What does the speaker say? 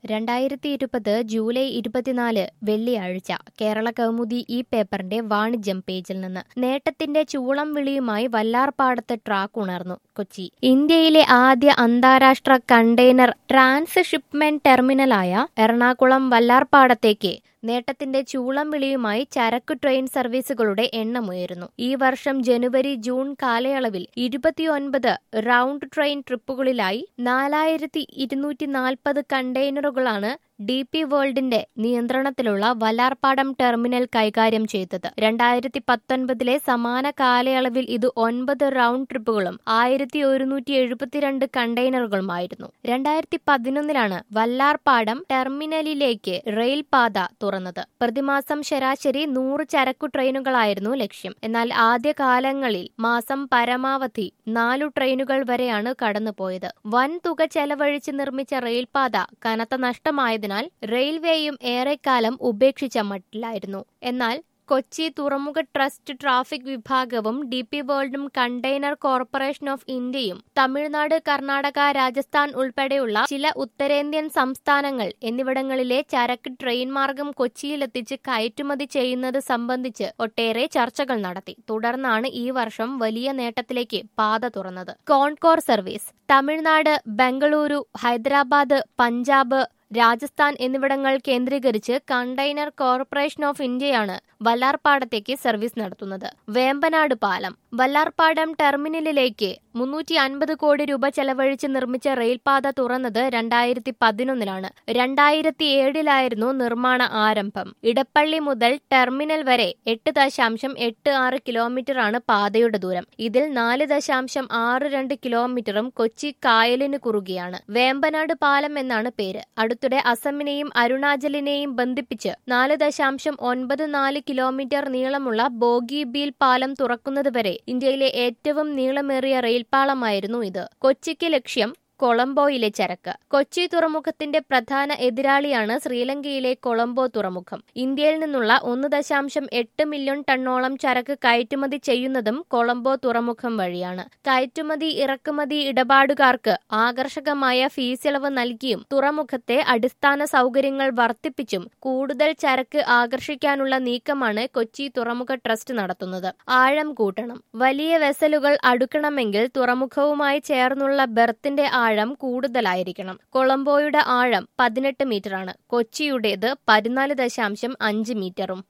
രണ്ടായിരത്തി ഇരുപത് ജൂലൈ ഇരുപത്തിനാല് വെള്ളിയാഴ്ച കേരള കൗമുദി ഈ പേപ്പറിന്റെ വാണിജ്യം പേജിൽ നിന്ന് നേട്ടത്തിന്റെ ചൂളം വിളിയുമായി വല്ലാർപാടത്ത് ട്രാക്ക് ഉണർന്നു കൊച്ചി ഇന്ത്യയിലെ ആദ്യ അന്താരാഷ്ട്ര കണ്ടെയ്നർ ട്രാൻസ്ഷിപ്മെന്റ് ടെർമിനലായ എറണാകുളം വല്ലാർപാടത്തേക്ക് നേട്ടത്തിന്റെ ചൂളം വിളിയുമായി ചരക്ക് ട്രെയിൻ സർവീസുകളുടെ എണ്ണമുയരുന്നു ഈ വർഷം ജനുവരി ജൂൺ കാലയളവിൽ ഇരുപത്തിയൊൻപത് റൗണ്ട് ട്രെയിൻ ട്രിപ്പുകളിലായി നാലായിരത്തി ഇരുന്നൂറ്റി നാൽപ്പത് കണ്ടെയ്നറുകളാണ് ഡി പി വേൾഡിന്റെ നിയന്ത്രണത്തിലുള്ള വല്ലാർപാടം ടെർമിനൽ കൈകാര്യം ചെയ്തത് രണ്ടായിരത്തി പത്തൊൻപതിലെ സമാന കാലയളവിൽ ഇത് ഒൻപത് റൗണ്ട് ട്രിപ്പുകളും ആയിരത്തി ഒരുന്നൂറ്റി എഴുപത്തിരണ്ട് കണ്ടെയ്നറുകളുമായിരുന്നു രണ്ടായിരത്തി പതിനൊന്നിലാണ് വല്ലാർപാടം ടെർമിനലിലേക്ക് റെയിൽ പാത തുറന്നത് പ്രതിമാസം ശരാശരി നൂറ് ചരക്കു ട്രെയിനുകളായിരുന്നു ലക്ഷ്യം എന്നാൽ ആദ്യകാലങ്ങളിൽ മാസം പരമാവധി നാലു ട്രെയിനുകൾ വരെയാണ് കടന്നുപോയത് വൻ തുക ചെലവഴിച്ച് നിർമ്മിച്ച റെയിൽപാത കനത്ത നഷ്ടമായതിനാൽ റെയിൽവേയും ഏറെക്കാലം ഉപേക്ഷിച്ച മട്ടിലായിരുന്നു എന്നാൽ കൊച്ചി തുറമുഖ ട്രസ്റ്റ് ട്രാഫിക് വിഭാഗവും ഡി പി വേൾഡും കണ്ടെയ്നർ കോർപ്പറേഷൻ ഓഫ് ഇന്ത്യയും തമിഴ്നാട് കർണാടക രാജസ്ഥാൻ ഉൾപ്പെടെയുള്ള ചില ഉത്തരേന്ത്യൻ സംസ്ഥാനങ്ങൾ എന്നിവിടങ്ങളിലെ ചരക്ക് ട്രെയിൻ മാർഗം കൊച്ചിയിലെത്തിച്ച് കയറ്റുമതി ചെയ്യുന്നത് സംബന്ധിച്ച് ഒട്ടേറെ ചർച്ചകൾ നടത്തി തുടർന്നാണ് ഈ വർഷം വലിയ നേട്ടത്തിലേക്ക് പാത തുറന്നത് കോൺകോർ സർവീസ് തമിഴ്നാട് ബംഗളൂരു ഹൈദരാബാദ് പഞ്ചാബ് രാജസ്ഥാൻ എന്നിവിടങ്ങൾ കേന്ദ്രീകരിച്ച് കണ്ടെയ്നർ കോർപ്പറേഷൻ ഓഫ് ഇന്ത്യയാണ് വല്ലാർപാടത്തേക്ക് സർവീസ് നടത്തുന്നത് വേമ്പനാട് പാലം വല്ലാർപാടം ടെർമിനലിലേക്ക് മുന്നൂറ്റി അൻപത് കോടി രൂപ ചെലവഴിച്ച് നിർമ്മിച്ച റെയിൽപാത തുറന്നത് രണ്ടായിരത്തി പതിനൊന്നിലാണ് രണ്ടായിരത്തി ഏഴിലായിരുന്നു നിർമ്മാണ ആരംഭം ഇടപ്പള്ളി മുതൽ ടെർമിനൽ വരെ എട്ട് ദശാംശം എട്ട് ആറ് കിലോമീറ്ററാണ് പാതയുടെ ദൂരം ഇതിൽ നാല് ദശാംശം ആറ് രണ്ട് കിലോമീറ്ററും കൊച്ചി കായലിന് കുറുകെയാണ് വേമ്പനാട് പാലം എന്നാണ് പേര് അടുത്തിടെ അസമിനെയും അരുണാചലിനെയും ബന്ധിപ്പിച്ച് നാല് ദശാംശം ഒൻപത് നാല് കിലോമീറ്റർ നീളമുള്ള ബോഗിബീൽ പാലം തുറക്കുന്നതുവരെ ഇന്ത്യയിലെ ഏറ്റവും നീളമേറിയ റെയിൽപാളമായിരുന്നു ഇത് കൊച്ചിക്ക് ലക്ഷ്യം കൊളംബോയിലെ ചരക്ക് കൊച്ചി തുറമുഖത്തിന്റെ പ്രധാന എതിരാളിയാണ് ശ്രീലങ്കയിലെ കൊളംബോ തുറമുഖം ഇന്ത്യയിൽ നിന്നുള്ള ഒന്ന് ദശാംശം എട്ട് മില്യൺ ടണ്ണോളം ചരക്ക് കയറ്റുമതി ചെയ്യുന്നതും കൊളംബോ തുറമുഖം വഴിയാണ് കയറ്റുമതി ഇറക്കുമതി ഇടപാടുകാർക്ക് ആകർഷകമായ ഫീസിളവ് നൽകിയും തുറമുഖത്തെ അടിസ്ഥാന സൗകര്യങ്ങൾ വർദ്ധിപ്പിച്ചും കൂടുതൽ ചരക്ക് ആകർഷിക്കാനുള്ള നീക്കമാണ് കൊച്ചി തുറമുഖ ട്രസ്റ്റ് നടത്തുന്നത് ആഴം കൂട്ടണം വലിയ വെസലുകൾ അടുക്കണമെങ്കിൽ തുറമുഖവുമായി ചേർന്നുള്ള ബെർത്തിന്റെ ആഴം കൂടുതലായിരിക്കണം കൊളംബോയുടെ ആഴം പതിനെട്ട് മീറ്ററാണ് കൊച്ചിയുടേത് പതിനാല് ദശാംശം അഞ്ച് മീറ്ററും